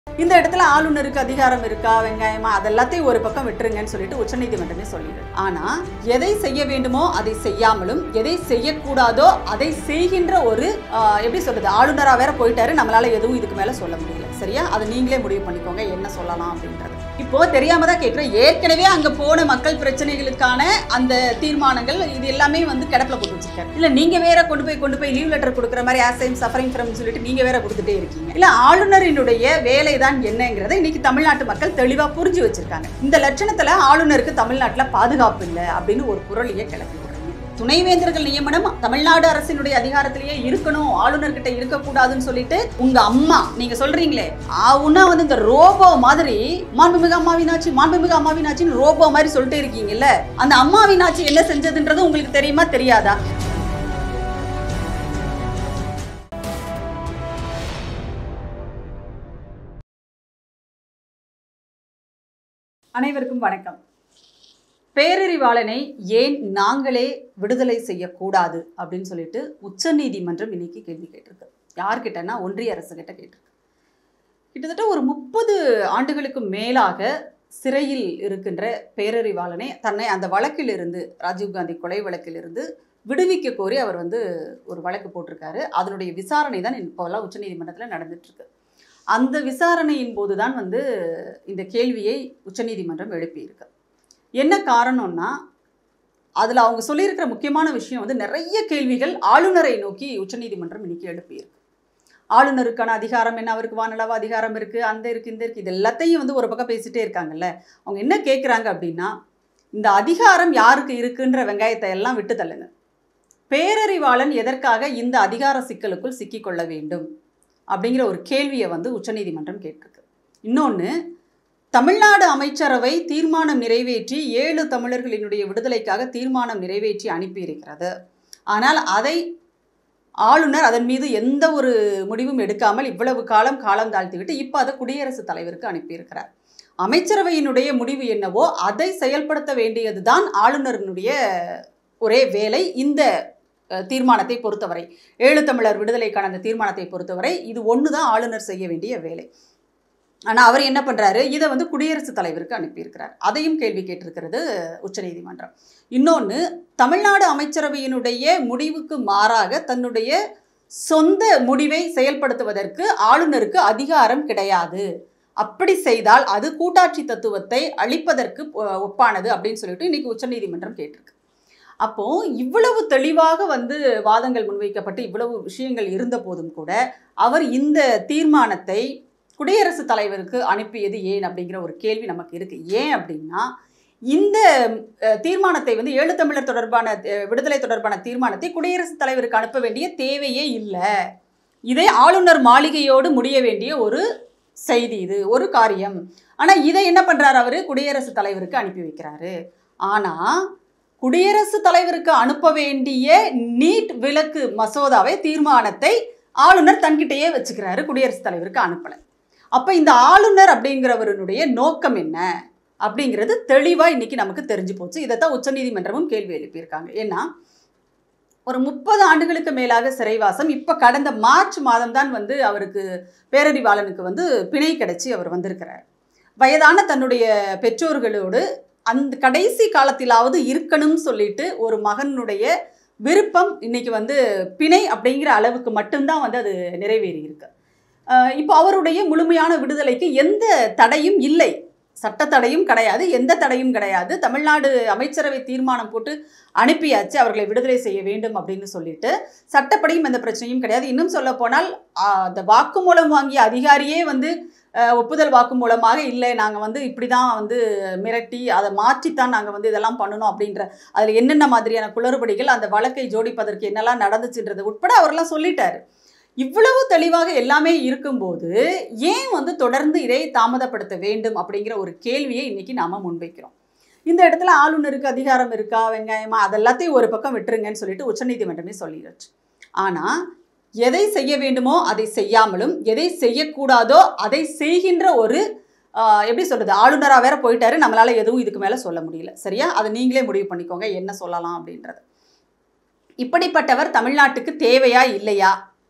இந்த இடத்துல ஆளுநருக்கு அதிகாரம் இருக்கா வெங்காயமா அதெல்லாத்தையும் ஒரு பக்கம் விட்டுருங்கன்னு சொல்லிட்டு உச்சநீதிமன்றமே சொல்லிடுது ஆனா எதை செய்ய வேண்டுமோ அதை செய்யாமலும் எதை செய்யக்கூடாதோ அதை செய்கின்ற ஒரு ஆஹ், எப்படி சொல்றது ஆளுநரா வேற போயிட்டாரு நம்மளால எதுவும் இதுக்கு மேல சொல்ல முடியல சரியா அதை நீங்களே முடிவு பண்ணிக்கோங்க என்ன சொல்லலாம் அப்படின்றது இப்போ தெரியாம தான் கேட்கிறேன் ஏற்கனவே அங்க போன மக்கள் பிரச்சனைகளுக்கான அந்த தீர்மானங்கள் இது எல்லாமே வந்து கிடப்பில் போட்டு வச்சிருக்காரு இல்ல நீங்க வேற கொண்டு போய் கொண்டு போய் லீவ் லெட்டர் கொடுக்குற மாதிரி ஆஸ் ஐம் சஃபரிங் ஃப்ரம் சொல்லிட்டு நீங்க வேற கொடுத்துட்டே இருக்கீங்க இல்ல ஆளுநரினுடைய வேலை தான் என்னங்கிறத இன்னைக்கு தமிழ்நாட்டு மக்கள் தெளிவா புரிஞ்சு வச்சிருக்காங்க இந்த லட்சணத்துல ஆளுநருக்கு தமிழ்நாட்டுல பாதுகாப்பு இல்லை அப்படின்னு ஒரு குரலையே கிளப்பி விடுறீங்க துணைவேந்தர்கள் நியமனம் தமிழ்நாடு அரசினுடைய அதிகாரத்திலேயே இருக்கணும் ஆளுநர்கிட்ட இருக்கக்கூடாதுன்னு சொல்லிட்டு உங்க அம்மா நீங்க சொல்றீங்களே ஆவுன்னா வந்து இந்த ரோபோ மாதிரி மாண்புமிகு அம்மாவினாச்சி மாண்புமிகு அம்மாவினாச்சின்னு ரோபோ மாதிரி சொல்லிட்டே இருக்கீங்கல்ல அந்த அம்மாவினாச்சி என்ன செஞ்சதுன்றது உங்களுக்கு தெரியுமா தெரியாதா அனைவருக்கும் வணக்கம் பேரறிவாளனை ஏன் நாங்களே விடுதலை செய்யக்கூடாது அப்படின்னு சொல்லிட்டு உச்சநீதிமன்றம் இன்னைக்கு கேள்வி கேட்டிருக்கு யார்கிட்டன்னா ஒன்றிய அரசு கிட்ட கேட்டிருக்கு கிட்டத்தட்ட ஒரு முப்பது ஆண்டுகளுக்கு மேலாக சிறையில் இருக்கின்ற பேரறிவாளனை தன்னை அந்த வழக்கிலிருந்து ராஜீவ்காந்தி கொலை வழக்கிலிருந்து விடுவிக்க கோரி அவர் வந்து ஒரு வழக்கு போட்டிருக்காரு அதனுடைய விசாரணை தான் இப்போல்லாம் உச்சநீதிமன்றத்தில் நடந்துட்டு இருக்கு அந்த விசாரணையின் போது தான் வந்து இந்த கேள்வியை உச்சநீதிமன்றம் எழுப்பியிருக்கு என்ன காரணம்னா அதில் அவங்க சொல்லியிருக்கிற முக்கியமான விஷயம் வந்து நிறைய கேள்விகள் ஆளுநரை நோக்கி உச்சநீதிமன்றம் இன்னைக்கு எழுப்பியிருக்கு ஆளுநருக்கான அதிகாரம் என்ன அவருக்கு வானளவு அதிகாரம் இருக்குது அந்த இருக்குது இந்த இருக்குது இது எல்லாத்தையும் வந்து ஒரு பக்கம் பேசிட்டே இருக்காங்கல்ல அவங்க என்ன கேட்குறாங்க அப்படின்னா இந்த அதிகாரம் யாருக்கு இருக்குன்ற வெங்காயத்தை எல்லாம் விட்டு தள்ளுங்க பேரறிவாளன் எதற்காக இந்த அதிகார சிக்கலுக்குள் சிக்கிக்கொள்ள வேண்டும் அப்படிங்கிற ஒரு கேள்வியை வந்து உச்சநீதிமன்றம் கேட்டிருக்கு இன்னொன்று தமிழ்நாடு அமைச்சரவை தீர்மானம் நிறைவேற்றி ஏழு தமிழர்களினுடைய விடுதலைக்காக தீர்மானம் நிறைவேற்றி அனுப்பியிருக்கிறது ஆனால் அதை ஆளுநர் அதன் மீது எந்த ஒரு முடிவும் எடுக்காமல் இவ்வளவு காலம் காலம் தாழ்த்திவிட்டு இப்போ அதை குடியரசுத் தலைவருக்கு அனுப்பியிருக்கிறார் அமைச்சரவையினுடைய முடிவு என்னவோ அதை செயல்படுத்த வேண்டியதுதான் ஆளுநரினுடைய ஒரே வேலை இந்த அஹ், தீர்மானத்தை பொறுத்தவரை ஏழு தமிழர் விடுதலைக்கான அந்த தீர்மானத்தை பொறுத்தவரை இது ஒன்று தான் ஆளுநர் செய்ய வேண்டிய வேலை ஆனால் அவர் என்ன பண்ணுறாரு இதை வந்து குடியரசுத் தலைவருக்கு அனுப்பியிருக்கிறார் அதையும் கேள்வி கேட்டிருக்கிறது உச்சநீதிமன்றம் இன்னொன்று தமிழ்நாடு அமைச்சரவையினுடைய முடிவுக்கு மாறாக தன்னுடைய சொந்த முடிவை செயல்படுத்துவதற்கு ஆளுநருக்கு அதிகாரம் கிடையாது அப்படி செய்தால் அது கூட்டாட்சி தத்துவத்தை அளிப்பதற்கு ஒ- ஒப்பானது அப்படின்னு சொல்லிட்டு இன்னைக்கு உச்சநீதிமன்றம் கேட்டிருக்கு அப்போ இவ்வளவு தெளிவாக வந்து வாதங்கள் முன்வைக்கப்பட்டு இவ்வளவு விஷயங்கள் இருந்த போதும் கூட அவர் இந்த தீர்மானத்தை குடியரசுத் தலைவருக்கு அனுப்பியது ஏன் அப்படிங்கிற ஒரு கேள்வி நமக்கு இருக்கு ஏன் அப்படின்னா இந்த அஹ், தீர்மானத்தை வந்து ஏழு தமிழர் தொடர்பான அஹ், விடுதலை தொடர்பான தீர்மானத்தை குடியரசுத் தலைவருக்கு அனுப்ப வேண்டிய தேவையே இல்லை இதை ஆளுநர் மாளிகையோடு முடிய வேண்டிய ஒரு செய்தி இது ஒரு காரியம் ஆனால் இதை என்ன பண்ணுறாரு அவர் குடியரசுத் தலைவருக்கு அனுப்பி வைக்கிறாரு ஆனால் குடியரசுத் தலைவருக்கு அனுப்ப வேண்டிய நீட் விலக்கு மசோதாவை தீர்மானத்தை ஆளுநர் தன்கிட்டயே வச்சுக்கிறாரு குடியரசுத் தலைவருக்கு அனுப்பலை அப்போ இந்த ஆளுநர் அப்படிங்கிறவருடைய நோக்கம் என்ன அப்படிங்கிறது தெளிவாக இன்னைக்கு நமக்கு தெரிஞ்சு போச்சு இதைத்தான் உச்சநீதிமன்றமும் கேள்வி எழுப்பியிருக்காங்க ஏன்னா ஒரு முப்பது ஆண்டுகளுக்கு மேலாக சிறைவாசம் இப்போ கடந்த மார்ச் மாதம் தான் வந்து அவருக்கு பேரறிவாளனுக்கு வந்து பிணை கிடைச்சி அவர் வந்திருக்கிறார் வயதான தன்னுடைய பெற்றோர்களோடு அந்த கடைசி காலத்திலாவது இருக்கணும்னு சொல்லிட்டு ஒரு மகனுடைய விருப்பம் இன்னைக்கு வந்து பிணை அப்படிங்கிற அளவுக்கு மட்டும்தான் வந்து அது நிறைவேறி இருக்கு அஹ் இப்போ அவருடைய முழுமையான விடுதலைக்கு எந்த தடையும் இல்லை சட்ட தடையும் கிடையாது எந்த தடையும் கிடையாது தமிழ்நாடு அமைச்சரவை தீர்மானம் போட்டு அனுப்பியாச்சு அவர்களை விடுதலை செய்ய வேண்டும் அப்படின்னு சொல்லிட்டு சட்டப்படியும் எந்த பிரச்சனையும் கிடையாது இன்னும் சொல்ல போனால் அந்த வாக்குமூலம் வாங்கிய அதிகாரியே வந்து அஹ், ஒப்புதல் வாக்குமூலமாக இல்லை நாங்கள் வந்து இப்படி தான் வந்து மிரட்டி அதை மாற்றித்தான் நாங்கள் வந்து இதெல்லாம் பண்ணணும் அப்படின்ற அதில் என்னென்ன மாதிரியான குளறுபடிகள் அந்த வழக்கை ஜோடிப்பதற்கு என்னெல்லாம் நடந்துச்சுன்றது உட்பட அவரெல்லாம் சொல்லிட்டாரு இவ்வளவு தெளிவாக எல்லாமே இருக்கும்போது ஏன் வந்து தொடர்ந்து இதை தாமதப்படுத்த வேண்டும் அப்படிங்கிற ஒரு கேள்வியை இன்னைக்கு நாம முன்வைக்கிறோம் இந்த இடத்துல ஆளுநருக்கு அதிகாரம் இருக்கா வெங்காயமா அதெல்லாத்தையும் ஒரு பக்கம் விட்டுருங்கன்னு சொல்லிட்டு உச்சநீதிமன்றமே சொல்லிடுச்சு ஆனால் எதை செய்ய வேண்டுமோ அதை செய்யாமலும் எதை செய்யக்கூடாதோ அதை செய்கின்ற ஒரு ஆஹ், எப்படி சொல்றது ஆளுநரா வேற போயிட்டாரு நம்மளால எதுவும் இதுக்கு மேல சொல்ல முடியல சரியா அதை நீங்களே முடிவு பண்ணிக்கோங்க என்ன சொல்லலாம் அப்படின்றது இப்படிப்பட்டவர் தமிழ்நாட்டுக்கு தேவையா இல்லையா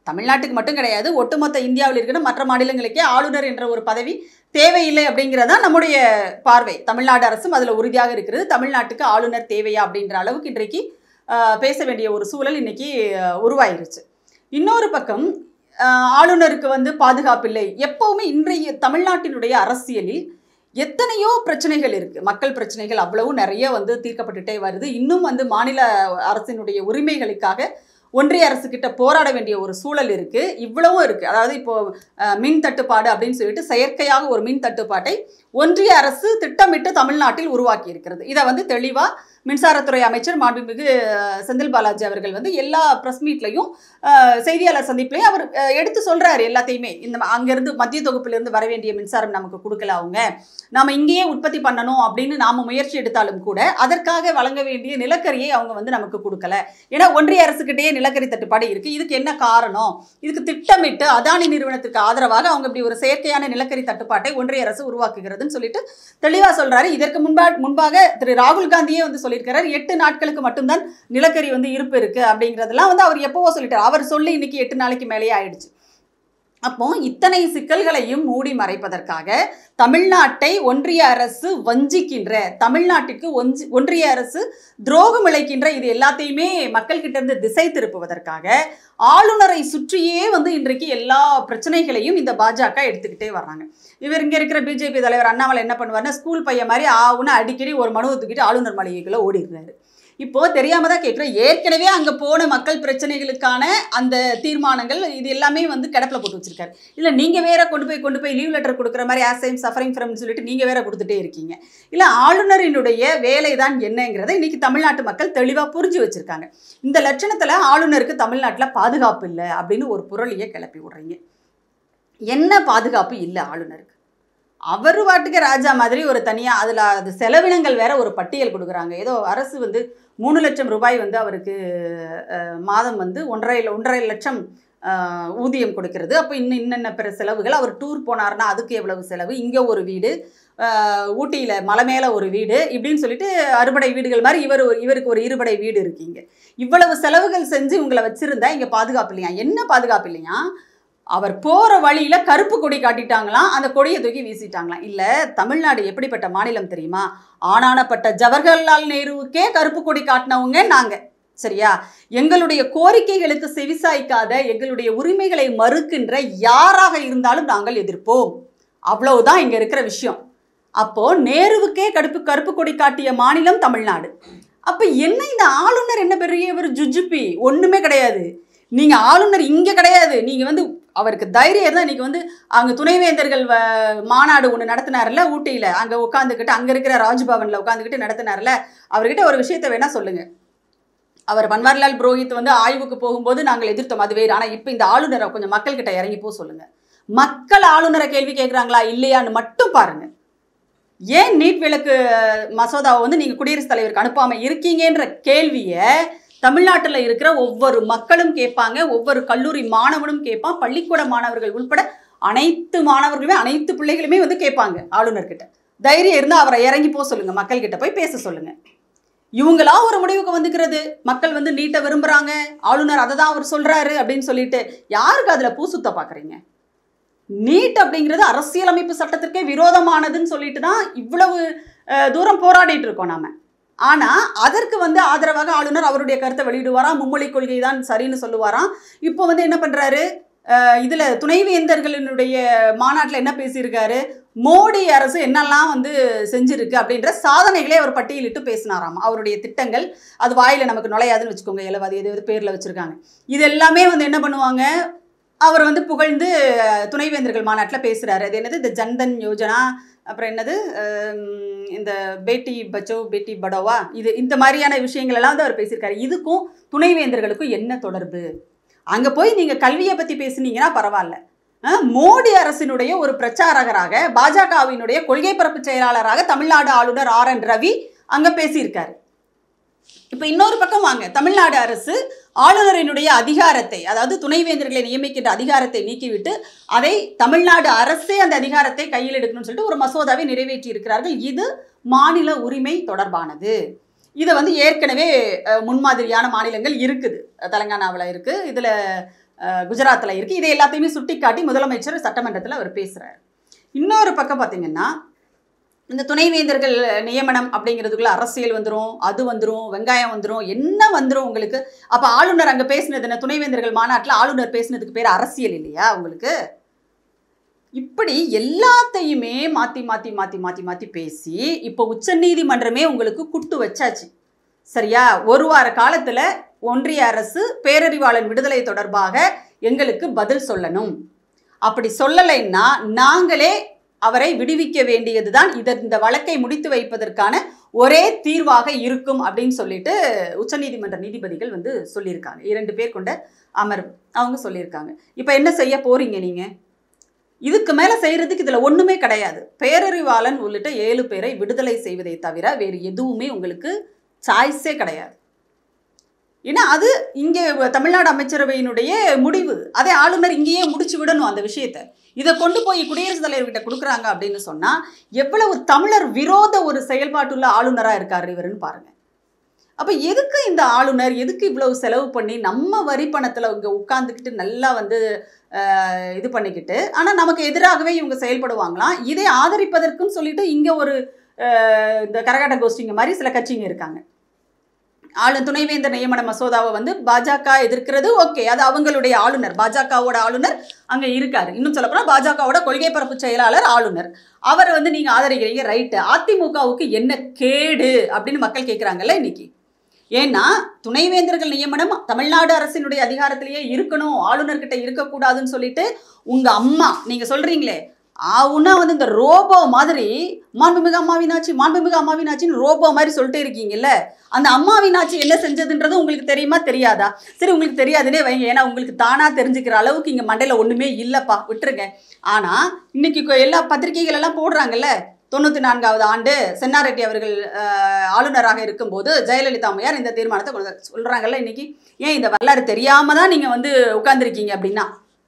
தமிழ்நாட்டுக்கு மட்டும் கிடையாது ஒட்டுமொத்த இந்தியாவில் இருக்கிற மற்ற மாநிலங்களுக்கே ஆளுநர் என்ற ஒரு பதவி தேவையில்லை அப்படிங்கிறதா நம்முடைய பார்வை தமிழ்நாடு அரசும் அதில் உறுதியாக இருக்கிறது தமிழ்நாட்டுக்கு ஆளுநர் தேவையா அப்படின்ற அளவுக்கு இன்றைக்கு ஆஹ், பேச வேண்டிய ஒரு சூழல் இன்னைக்கு ஆஹ், உருவாயிருச்சு இன்னொரு பக்கம் ஆஹ், ஆளுநருக்கு வந்து பாதுகாப்பில்லை எப்பவுமே இன்றைய தமிழ்நாட்டினுடைய அரசியலில் எத்தனையோ பிரச்சனைகள் இருக்கு மக்கள் பிரச்சனைகள் அவ்வளவு நிறைய வந்து தீர்க்கப்பட்டுட்டே வருது இன்னும் வந்து மாநில அரசினுடைய உரிமைகளுக்காக ஒன்றிய அரசு கிட்ட போராட வேண்டிய ஒரு சூழல் இருக்கு இவ்வளவும் இருக்கு அதாவது இப்போ அஹ், மின் தட்டுப்பாடு அப்படின்னு சொல்லிட்டு செயற்கையாக ஒரு மின் தட்டுப்பாட்டை ஒன்றிய அரசு திட்டமிட்டு தமிழ்நாட்டில் உருவாக்கி இருக்கிறது இதை வந்து தெளிவா மின்சாரத்துறை அமைச்சர் மாண்புமிகு அஹ், செந்தில் பாலாஜி அவர்கள் வந்து எல்லா ப்ரெஸ் மீட்லையும் செய்தியாளர் சந்திப்புலையும் அவர் அஹ், எடுத்து சொல்றாரு எல்லாத்தையுமே இந்த ம- அங்கிருந்து மத்திய தொகுப்பிலிருந்து வர வேண்டிய மின்சாரம் நமக்கு கொடுக்கல அவங்க நாம இங்கேயே உற்பத்தி பண்ணணும் அப்படின்னு நாம முயற்சி எடுத்தாலும் கூட அதற்காக வழங்க வேண்டிய நிலக்கரியை அவங்க வந்து நமக்கு கொடுக்கல ஏன்னா ஒன்றிய அரசுக்கிட்டேயே நிலக்கரி தட்டுப்பாடு இருக்கு இதுக்கு என்ன காரணம் இதுக்கு திட்டமிட்டு அதானி நிறுவனத்துக்கு ஆதரவாக அவங்க இப்படி ஒரு செயற்கையான நிலக்கரி தட்டுப்பாட்டை ஒன்றிய அரசு உருவாக்குகிறதுன்னு சொல்லிட்டு தெளிவா சொல்றாரு இதற்கு முன்பா முன்பாக திரு ராகுல் காந்தியே வந்து சொல்லியிருக்கிறார் எட்டு நாட்களுக்கு மட்டும்தான் நிலக்கரி வந்து இருப்பு இருக்கு அப்படிங்கிறதெல்லாம் வந்து அவர் எப்பவோ சொல்லிட்டார் அவர் சொல்லி இன்னைக்கு எட்டு நாளைக்கு மேலேயே ஆயிடுச்சு அப்போ இத்தனை சிக்கல்களையும் மூடி மறைப்பதற்காக தமிழ்நாட்டை ஒன்றிய அரசு வஞ்சிக்கின்ற தமிழ்நாட்டிற்கு ஒஞ்சி ஒன்றிய அரசு துரோகம் இழைக்கின்ற இது எல்லாத்தையுமே மக்கள் கிட்ட இருந்து திசை திருப்புவதற்காக ஆளுநரை சுற்றியே வந்து இன்றைக்கு எல்லா பிரச்சனைகளையும் இந்த பாஜக எடுத்துக்கிட்டே வர்றாங்க இவர் இங்க இருக்கிற பிஜேபி தலைவர் அண்ணாமலை என்ன பண்ணுவாருன்னா ஸ்கூல் பையன் மாதிரி ஆவுன்னு அடிக்கடி ஒரு மனுவை தூக்கிட்டு ஆளுநர் மாளிகைக்குள்ள ஓடிடுறாரு இப்போ தெரியாம தான் கேட்குறேன் ஏற்கனவே அங்க போன மக்கள் பிரச்சனைகளுக்கான அந்த தீர்மானங்கள் இது எல்லாமே வந்து கிடப்பில் போட்டு வச்சிருக்காரு இல்ல நீங்க வேற கொண்டு போய் கொண்டு போய் லீவ் லெட்டர் கொடுக்குற மாதிரி ஆஸ் ஐம் சஃபரிங் ஃப்ரம் சொல்லிட்டு நீங்க வேற கொடுத்துட்டே இருக்கீங்க இல்ல ஆளுநரினுடைய வேலை தான் என்னங்கிறத இன்னைக்கு தமிழ்நாட்டு மக்கள் தெளிவா புரிஞ்சு வச்சிருக்காங்க இந்த லட்சணத்துல ஆளுநருக்கு தமிழ்நாட்டுல பாதுகாப்பு இல்லை அப்படின்னு ஒரு புரளியை கிளப்பி விடுறீங்க என்ன பாதுகாப்பு இல்லை ஆளுநருக்கு அவர் வாட்டுக்கு ராஜா மாதிரி ஒரு தனியாக அதில் அது செலவினங்கள் வேற ஒரு பட்டியல் கொடுக்குறாங்க ஏதோ அரசு வந்து மூணு லட்சம் ரூபாய் வந்து அவருக்கு அஹ், மாதம் வந்து ஒன்றரை ஒன்றரை லட்சம் அஹ், ஊதியம் கொடுக்கிறது அப்போ இன்னும் இன்னென்ன பிற செலவுகள் அவர் டூர் போனார்னா அதுக்கு எவ்வளவு செலவு இங்கே ஒரு வீடு ஊட்டியில் மலை மேலே ஒரு வீடு இப்படின்னு சொல்லிட்டு அறுபடை வீடுகள் மாதிரி இவர் ஒரு இவருக்கு ஒரு இருபடை வீடு இருக்கீங்க இவ்வளவு செலவுகள் செஞ்சு உங்களை வச்சிருந்தா இங்கே பாதுகாப்பு இல்லையா என்ன பாதுகாப்பு இல்லையா அவர் போற வழியில கருப்பு கொடி காட்டிட்டாங்களாம் அந்த கொடியை தூக்கி வீசிட்டாங்களாம் இல்ல தமிழ்நாடு எப்படிப்பட்ட மாநிலம் தெரியுமா ஆனானப்பட்ட ஜவஹர்லால் நேருவுக்கே கருப்பு கொடி காட்டினவங்க நாங்க சரியா எங்களுடைய கோரிக்கைகளுக்கு செவிசாய்க்காத எங்களுடைய உரிமைகளை மறுக்கின்ற யாராக இருந்தாலும் நாங்கள் எதிர்ப்போம் அவ்வளவுதான் இங்க இருக்கிற விஷயம் அப்போ நேருவுக்கே கருப்பு கருப்பு கொடி காட்டிய மாநிலம் தமிழ்நாடு அப்ப என்ன இந்த ஆளுநர் என்ன பெரிய ஒரு ஜுஜுப்பி ஒண்ணுமே கிடையாது நீங்க ஆளுநர் இங்க கிடையாது நீங்க வந்து அவருக்கு தைரியம் தான் இன்னைக்கு வந்து அங்க துணைவேந்தர்கள் வ- மாநாடு ஒன்று நடத்தினார்ல ஊட்டியில அங்க உட்காந்துக்கிட்டு அங்க இருக்கிற ராஜ்பவன்ல உட்காந்துக்கிட்டு நடத்தினார்ல அவர்கிட்ட ஒரு விஷயத்த வேணா சொல்லுங்க அவர் பன்வாரிலால் புரோஹித் வந்து ஆய்வுக்கு போகும்போது நாங்கள் எதிர்த்தோம் அது வேறு ஆனால் இப்போ இந்த ஆளுநரை கொஞ்சம் மக்கள்கிட்ட இறங்கி போக சொல்லுங்க மக்கள் ஆளுநரை கேள்வி கேட்குறாங்களா இல்லையான்னு மட்டும் பாருங்க ஏன் நீட் விளக்கு மசோதாவை வந்து நீங்கள் குடியரசுத் தலைவருக்கு அனுப்பாமல் இருக்கீங்கன்ற கேள்வியை தமிழ்நாட்டில் இருக்கிற ஒவ்வொரு மக்களும் கேட்பாங்க ஒவ்வொரு கல்லூரி மாணவனும் கேட்பான் பள்ளிக்கூட மாணவர்கள் உட்பட அனைத்து மாணவர்களுமே அனைத்து பிள்ளைகளுமே வந்து கேட்பாங்க ஆளுநர்கிட்ட தைரியம் இருந்தால் அவரை இறங்கி போக சொல்லுங்க மக்கள்கிட்ட போய் பேச சொல்லுங்க இவங்களா ஒரு முடிவுக்கு வந்துக்கிறது மக்கள் வந்து நீட்டை விரும்புறாங்க ஆளுநர் அதை தான் அவர் சொல்றாரு அப்படின்னு சொல்லிட்டு யாருக்கு அதுல பூ சுத்த பாக்குறீங்க நீட் அப்படிங்கிறது அரசியலமைப்பு சட்டத்திற்கே விரோதமானதுன்னு சொல்லிட்டு தான் இவ்வளவு அஹ், தூரம் போராடிட்டு இருக்கோம் நாம ஆனா அதற்கு வந்து ஆதரவாக ஆளுநர் அவருடைய கருத்தை வெளியிடுவாராம் மும்மொழி கொள்கை தான் சரின்னு சொல்லுவாராம் இப்போ வந்து என்ன பண்றாரு அஹ், இதுல துணைவேந்தர்களினுடைய மாநாட்டில் என்ன பேசியிருக்காரு மோடி அரசு என்னெல்லாம் வந்து செஞ்சிருக்கு அப்படின்ற சாதனைகளே அவர் பட்டியலிட்டு பேசினாராம் அவருடைய திட்டங்கள் அது வாயில நமக்கு நுழையாதுன்னு வச்சுக்கோங்க இலவாதி எது எது பேர்ல வச்சிருக்காங்க இது எல்லாமே வந்து என்ன பண்ணுவாங்க அவர் வந்து புகழ்ந்து அஹ், துணைவேந்தர்கள் மாநாட்டில் பேசுறாரு அது என்னது இந்த ஜன்தன் யோஜனா அப்புறம் என்னது அஹ், இந்த பேட்டி பச்சோ பேட்டி படோவா இது இந்த மாதிரியான விஷயங்கள் எல்லாம் வந்து அவர் பேசியிருக்காரு இதுக்கும் துணைவேந்தர்களுக்கும் என்ன தொடர்பு அங்க போய் நீங்க கல்வியை பத்தி பேசுனீங்கன்னா பரவாயில்ல அஹ், மோடி அரசினுடைய ஒரு பிரச்சாரகராக பாஜகவினுடைய கொள்கை பரப்பு செயலாளராக தமிழ்நாடு ஆளுநர் ஆர் என் ரவி அங்க பேசியிருக்காரு இப்போ இன்னொரு பக்கம் வாங்க தமிழ்நாடு அரசு ஆளுநரினுடைய அதிகாரத்தை அதாவது துணைவேந்தர்களை நியமிக்கின்ற அதிகாரத்தை நீக்கிவிட்டு அதை தமிழ்நாடு அரசே அந்த அதிகாரத்தை கையில் எடுக்கணும்னு சொல்லிட்டு ஒரு மசோதாவை நிறைவேற்றி இருக்கிறார்கள் இது மாநில உரிமை தொடர்பானது இதை வந்து ஏற்கனவே அஹ், முன்மாதிரியான மாநிலங்கள் இருக்குது தெலங்கானாவில் இருக்குது இதில் அஹ், குஜராத்தில் இருக்குது இதை எல்லாத்தையுமே சுட்டிக்காட்டி முதலமைச்சர் சட்டமன்றத்தில் அவர் பேசுகிறார் இன்னொரு பக்கம் பார்த்தீங்கன்னா இந்த துணைவேந்தர்கள் நியமனம் அப்படிங்கிறதுக்குள்ள அரசியல் வந்துடும் அது வந்துடும் வெங்காயம் வந்துடும் என்ன வந்துடும் உங்களுக்கு அப்போ ஆளுநர் அங்கே பேசினது என்ன துணைவேந்தர்கள் மாநாட்டில் ஆளுநர் பேசினதுக்கு பேர் அரசியல் இல்லையா உங்களுக்கு இப்படி எல்லாத்தையுமே மாற்றி மாற்றி மாற்றி மாற்றி மாற்றி பேசி இப்போ உச்சநீதிமன்றமே உங்களுக்கு குட்டு வச்சாச்சு சரியா ஒரு வார காலத்தில் ஒன்றிய அரசு பேரறிவாளன் விடுதலை தொடர்பாக எங்களுக்கு பதில் சொல்லணும் அப்படி சொல்லலைன்னா நாங்களே அவரை விடுவிக்க வேண்டியதுதான் இத இந்த வழக்கை முடித்து வைப்பதற்கான ஒரே தீர்வாக இருக்கும் அப்படின்னு சொல்லிட்டு உச்சநீதிமன்ற நீதிபதிகள் வந்து சொல்லியிருக்காங்க இரண்டு பேர் கொண்ட அமர்வு அவங்க சொல்லியிருக்காங்க இப்போ என்ன செய்ய போறீங்க நீங்க இதுக்கு மேல செய்யறதுக்கு இதுல ஒண்ணுமே கிடையாது பேரறிவாளன் உள்ளிட்ட ஏழு பேரை விடுதலை செய்வதை தவிர வேறு எதுவுமே உங்களுக்கு சாய்ஸே கிடையாது ஏன்னா அது இங்கே தமிழ்நாடு அமைச்சரவையினுடைய முடிவு அதை ஆளுநர் இங்கேயே முடிச்சு விடணும் அந்த விஷயத்தை இதை கொண்டு போய் குடியரசுத் தலைவர்கிட்ட கொடுக்குறாங்க அப்படின்னு சொன்னா எவ்வளவு தமிழர் விரோத ஒரு செயல்பாட்டுள்ள ஆளுநரா இருக்காரு இவருன்னு பாருங்க அப்ப எதுக்கு இந்த ஆளுநர் எதுக்கு இவ்வளவு செலவு பண்ணி நம்ம வரி பணத்துல இங்க உட்கார்ந்துக்கிட்டு நல்லா வந்து அஹ், இது பண்ணிக்கிட்டு ஆனா நமக்கு எதிராகவே இவங்க செயல்படுவாங்களாம் இதை ஆதரிப்பதற்குன்னு சொல்லிட்டு இங்க ஒரு அஹ், இந்த கரகாட்ட கோஷ்டிங்க மாதிரி சில கட்சிங்க இருக்காங்க ஆளு துணைவேந்தர் நியமன மசோதாவை வந்து பாஜக எதிர்க்கிறது ஓகே அது அவங்களுடைய ஆளுநர் பாஜகவோட ஆளுநர் அங்க இருக்காரு இன்னும் சொல்லப்போனா பாஜகவோட கொள்கை பரப்பு செயலாளர் ஆளுநர் அவரை வந்து நீங்க ஆதரிக்கிறீங்க ரைட்டு அதிமுகவுக்கு என்ன கேடு அப்படின்னு மக்கள் கேட்குறாங்கல்ல இன்னைக்கு ஏன்னா துணைவேந்தர்கள் நியமனம் தமிழ்நாடு அரசினுடைய அதிகாரத்திலேயே இருக்கணும் ஆளுநர்கிட்ட இருக்கக்கூடாதுன்னு சொல்லிட்டு உங்க அம்மா நீங்க சொல்றீங்களே ஆவுன்னா வந்து இந்த ரோபோ மாதிரி மாண்புமிகு அம்மாவினாச்சி மாண்புமிகு அம்மாவினாச்சின்னு ரோபோ மாதிரி சொல்லிட்டே இருக்கீங்கல்ல அந்த அம்மாவினாச்சி என்ன செஞ்சதுன்றது உங்களுக்கு தெரியுமா தெரியாதா சரி உங்களுக்கு தெரியாதுன்னே வைங்க ஏன்னா உங்களுக்கு தானா தெரிஞ்சுக்கிற அளவுக்கு இங்க மண்டையில ஒண்ணுமே இல்லப்பா விட்டுருங்க ஆனா இன்னைக்கு கொ- எல்லா பத்திரிகைகள் எல்லாம் போடுறாங்கல்ல தொண்ணூற்றி நான்காவது ஆண்டு சென்னாரெட்டி அவர்கள் அஹ், ஆளுநராக இருக்கும்போது ஜெயலலிதா அம்மையார் இந்த தீர்மானத்தை கொண்டு வந்தார். சொல்றாங்கல்ல இன்னைக்கு ஏன் இந்த வரலாறு தெரியாம தான் நீங்க வந்து உட்கார்ந்துருக்கீங்க அப்படின்னா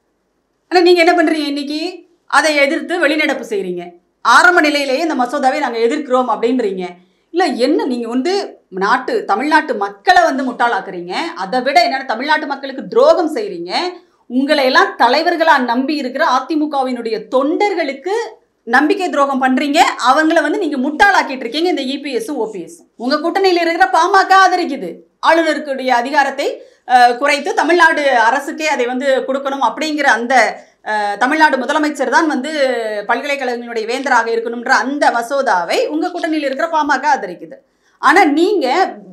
ஆனால் நீங்கள் என்ன பண்ணுறீங்க இன்னைக்கு அதை எதிர்த்து வெளிநடப்பு செய்கிறீங்க ஆரம்ப நிலையிலேயே இந்த மசோதாவை நாங்கள் எதிர்க்கிறோம் அப்படின்றீங்க இல்லை என்ன நீங்கள் வந்து நாட்டு தமிழ்நாட்டு மக்களை வந்து முட்டாளாக்குறீங்க அதை விட என்னென்ன தமிழ்நாட்டு மக்களுக்கு துரோகம் செய்கிறீங்க உங்களை எல்லாம் தலைவர்களாக நம்பி இருக்கிற அதிமுகவினுடைய தொண்டர்களுக்கு நம்பிக்கை துரோகம் பண்றீங்க அவங்கள வந்து நீங்க முட்டாளாக்கிட்டு இருக்கீங்க இந்த இபிஎஸும் ஓபிஎஸும் உங்க கூட்டணியில் இருக்கிற பாமக ஆதரிக்குது ஆளுநருக்குடைய அதிகாரத்தை அஹ், குறைத்து தமிழ்நாடு அரசுக்கே அதை வந்து கொடுக்கணும் அப்படிங்கிற அந்த அஹ், தமிழ்நாடு முதலமைச்சர் தான் வந்து பல்கலைக்கழகங்களுடைய வேந்தராக இருக்கணும்ன்ற அந்த மசோதாவை உங்க கூட்டணியில் இருக்கிற பாமக ஆதரிக்குது ஆனா நீங்க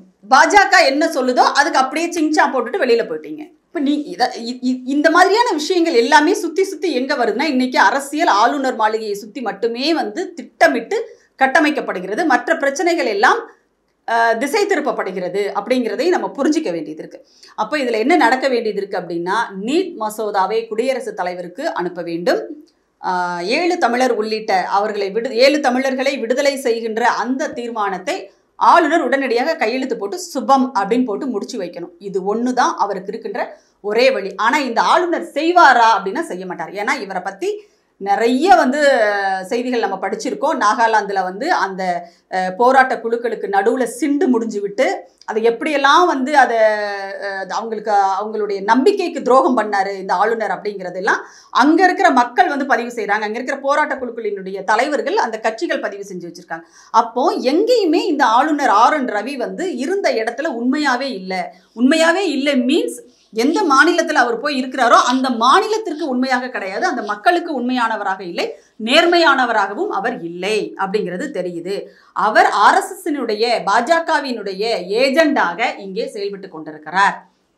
பாஜக என்ன சொல்லுதோ அதுக்கு அப்படியே சிங்சா போட்டுட்டு வெளியில போயிட்டீங்க இப்போ நீ இத இ- இ- இந்த மாதிரியான விஷயங்கள் எல்லாமே சுத்தி சுத்தி எங்க வருதுன்னா இன்னைக்கு அரசியல் ஆளுநர் மாளிகையை சுத்தி மட்டுமே வந்து திட்டமிட்டு கட்டமைக்கப்படுகிறது மற்ற பிரச்சனைகள் எல்லாம் அஹ், திசை திருப்பப்படுகிறது அப்படிங்கிறதை நம்ம புரிஞ்சிக்க வேண்டியது இருக்கு அப்போ இதுல என்ன நடக்க வேண்டியது இருக்கு அப்படின்னா நீட் மசோதாவை குடியரசுத் தலைவருக்கு அனுப்ப வேண்டும் ஆஹ், ஏழு தமிழர் உள்ளிட்ட அவர்களை விடு ஏழு தமிழர்களை விடுதலை செய்கின்ற அந்த தீர்மானத்தை ஆளுநர் உடனடியாக கையெழுத்து போட்டு சுபம் அப்படின்னு போட்டு முடிச்சு வைக்கணும் இது ஒன்று தான் அவருக்கு இருக்கின்ற ஒரே வழி ஆனால் இந்த ஆளுநர் செய்வாரா அப்படின்னா செய்ய மாட்டார் ஏன்னா இவரை பற்றி நிறைய வந்து அஹ், செய்திகள் நம்ம படிச்சிருக்கோம் நாகாலாந்தில் வந்து அந்த அஹ், போராட்ட குழுக்களுக்கு நடுவில் சிண்டு முடிஞ்சு விட்டு அதை எப்படியெல்லாம் வந்து அதை அஹ், அவங்களுக்கு அவங்களுடைய நம்பிக்கைக்கு துரோகம் பண்ணாரு இந்த ஆளுநர் அப்படிங்கிறதெல்லாம் அங்கே இருக்கிற மக்கள் வந்து பதிவு செய்கிறாங்க அங்கே இருக்கிற போராட்ட குழுக்களினுடைய தலைவர்கள் அந்த கட்சிகள் பதிவு செஞ்சு வச்சிருக்காங்க அப்போ எங்கேயுமே இந்த ஆளுநர் ஆர் என் ரவி வந்து இருந்த இடத்துல உண்மையாவே இல்லை உண்மையாவே இல்லை மீன்ஸ் எந்த மாநிலத்தில் அவர் போய் இருக்கிறாரோ அந்த மாநிலத்திற்கு உண்மையாக கிடையாது அந்த மக்களுக்கு உண்மையானவராக இல்லை நேர்மையானவராகவும் அவர் இல்லை அப்படிங்கிறது தெரியுது அவர் ஆர்எஸ்எஸ்னுடைய பாஜகவினுடைய ஏஜெண்டாக இங்கே செயல்பட்டு கொண்டிருக்கிறார்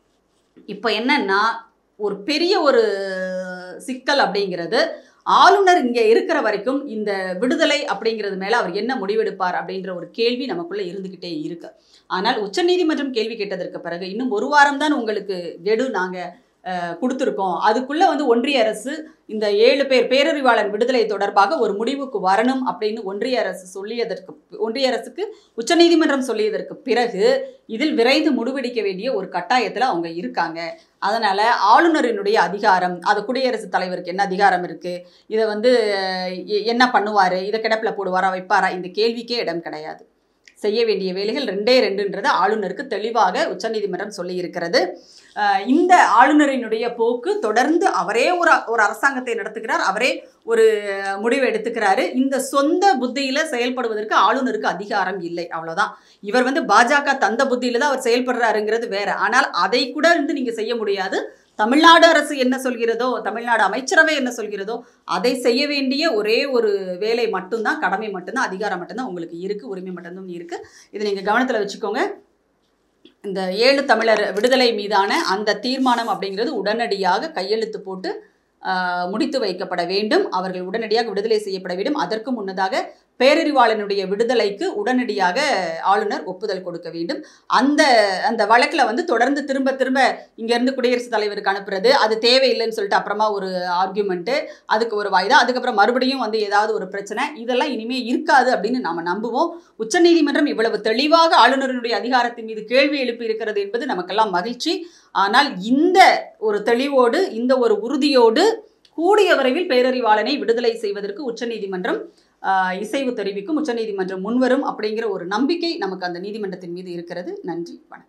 இப்போ என்னன்னா ஒரு பெரிய ஒரு சிக்கல் அப்படிங்கிறது ஆளுநர் இங்கே இருக்கிற வரைக்கும் இந்த விடுதலை அப்படிங்கிறது மேலே அவர் என்ன முடிவெடுப்பார் அப்படின்ற ஒரு கேள்வி நமக்குள்ள இருந்துக்கிட்டே இருக்கு ஆனால் உச்சநீதிமன்றம் கேள்வி கேட்டதற்கு பிறகு இன்னும் ஒரு வாரம் தான் உங்களுக்கு கெடு நாங்கள் கொடுத்துருக்கோம் அதுக்குள்ள வந்து ஒன்றிய அரசு இந்த ஏழு பேர் பேரறிவாளன் விடுதலை தொடர்பாக ஒரு முடிவுக்கு வரணும் அப்படின்னு ஒன்றிய அரசு சொல்லியதற்கு ஒன்றிய அரசுக்கு உச்சநீதிமன்றம் சொல்லியதற்கு பிறகு இதில் விரைந்து முடிவெடுக்க வேண்டிய ஒரு கட்டாயத்தில் அவங்க இருக்காங்க அதனால ஆளுநரினுடைய அதிகாரம் அது குடியரசுத் தலைவருக்கு என்ன அதிகாரம் இருக்கு இதை வந்து அஹ், எ- என்ன பண்ணுவாரு இதை கிடப்பில் போடுவாரா வைப்பாரா இந்த கேள்விக்கே இடம் கிடையாது செய்ய வேண்டிய வேலைகள் ரெண்டே ரெண்டுன்றதை ஆளுநருக்கு தெளிவாக உச்சநீதிமன்றம் சொல்லியிருக்கிறது அஹ் இந்த ஆளுநரினுடைய போக்கு தொடர்ந்து அவரே ஒரு ஒரு அரசாங்கத்தை நடத்துகிறார் அவரே ஒரு முடிவு எடுத்துக்கிறாரு இந்த சொந்த புத்தியில செயல்படுவதற்கு ஆளுநருக்கு அதிகாரம் இல்லை அவ்வளவுதான் இவர் வந்து பாஜக தந்த புத்தியில தான் அவர் செயல்படுறாருங்கிறது வேற ஆனால் அதை கூட வந்து நீங்க செய்ய முடியாது தமிழ்நாடு அரசு என்ன சொல்கிறதோ தமிழ்நாடு அமைச்சரவை என்ன சொல்கிறதோ அதை செய்ய வேண்டிய ஒரே ஒரு வேலை மட்டும்தான் கடமை மட்டும்தான் அதிகாரம் மட்டும்தான் உங்களுக்கு இருக்கு உரிமை மட்டும்தான் இருக்கு இதை நீங்க கவனத்துல வச்சுக்கோங்க இந்த ஏழு தமிழர் விடுதலை மீதான அந்த தீர்மானம் அப்படிங்கிறது உடனடியாக கையெழுத்து போட்டு ஆஹ், முடித்து வைக்கப்பட வேண்டும் அவர்கள் உடனடியாக விடுதலை செய்யப்பட வேண்டும் அதற்கு முன்னதாக பேரறிவாளனுடைய விடுதலைக்கு உடனடியாக ஆளுநர் ஒப்புதல் கொடுக்க வேண்டும் அந்த அந்த வழக்கில் வந்து தொடர்ந்து திரும்ப திரும்ப இங்கேருந்து குடியரசுத் தலைவருக்கு அனுப்புறது அது தேவையில்லைன்னு சொல்லிட்டு அப்புறமா ஒரு ஆர்கியூமெண்ட்டு அதுக்கு ஒரு வாய்தா அதுக்கப்புறம் மறுபடியும் வந்து ஏதாவது ஒரு பிரச்சனை இதெல்லாம் இனிமே இருக்காது அப்படின்னு நாம நம்புவோம் உச்சநீதிமன்றம் இவ்வளவு தெளிவாக ஆளுநரினுடைய அதிகாரத்தின் மீது கேள்வி எழுப்பி இருக்கிறது என்பது நமக்கெல்லாம் மகிழ்ச்சி ஆனால் இந்த ஒரு தெளிவோடு இந்த ஒரு உறுதியோடு கூடிய விரைவில் பேரறிவாளனை விடுதலை செய்வதற்கு உச்சநீதிமன்றம் ஆஹ், இசைவு தெரிவிக்கும் உச்சநீதிமன்றம் முன்வரும் அப்படிங்கிற ஒரு நம்பிக்கை நமக்கு அந்த நீதிமன்றத்தின் மீது இருக்கிறது நன்றி வணக்கம்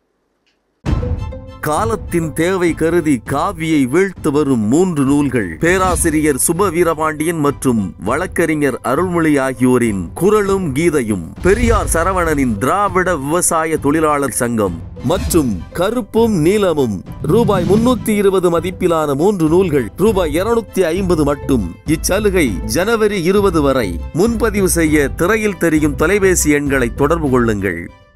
காலத்தின் தேவை கருதி காவியை வீழ்த்து வரும் மூன்று நூல்கள் பேராசிரியர் சுப வீரபாண்டியன் மற்றும் வழக்கறிஞர் அருள்மொழி ஆகியோரின் குரலும் கீதையும் பெரியார் சரவணனின் திராவிட விவசாய தொழிலாளர் சங்கம் மற்றும் கருப்பும் நீலமும் ரூபாய் முன்னூத்தி இருபது மதிப்பிலான மூன்று நூல்கள் ரூபாய் இருநூத்தி ஐம்பது மட்டும் இச்சலுகை ஜனவரி இருபது வரை முன்பதிவு செய்ய திரையில் தெரியும் தொலைபேசி எண்களை தொடர்பு கொள்ளுங்கள்